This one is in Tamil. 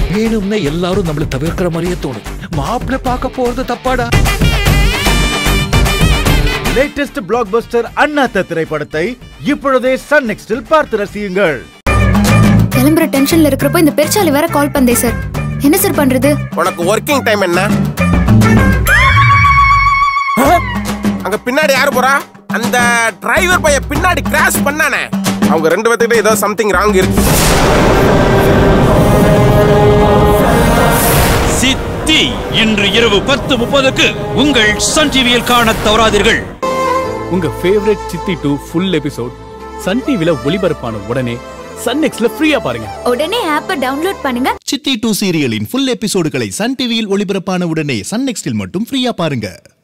வேணும்னே எல்லாரும் நம்மள தவிர்க்கிற மாதிரியே தோணும் மாப்பிள்ளை பார்க்க போறது தப்பாடா லேட்டஸ்ட் பிளாக் பஸ்டர் அண்ணாத்த திரைப்படத்தை இப்பொழுதே சன் நெக்ஸ்டில் பார்த்து ரசியுங்கள் கிளம்புற டென்ஷன்ல இருக்கிறப்போ இந்த பெருச்சாலி வேற கால் பந்தே சார் என்ன சார் பண்றது உனக்கு ஒர்க்கிங் டைம் என்ன அங்க பின்னாடி யாரு போறா அந்த டிரைவர் பைய பின்னாடி கிராஷ் பண்ணானே அவங்க ரெண்டு பேர்த்துக்கிட்ட ஏதோ சம்திங் ராங் இருக்கு சித்தி இன்று இரவு பத்து முப்பதுக்கு உங்கள் சன் டிவியில் காணத் தவறாதீர்கள் உங்க ஃபேவரட் சித்தி டூ ஃபுல் எபிசோட் சன் டிவில ஒளிபரப்பான உடனே சன் நெக்ஸ்ட்ல ஃப்ரீயா பாருங்க உடனே ஆப்பை டவுன்லோட் பண்ணுங்க சித்தி டூ சீரியலின் ஃபுல் எபிசோடுகளை சன் டிவியில் ஒளிபரப்பான உடனே சன் நெக்ஸ்டில் மட்டும் ஃப்ரீயா பாருங்க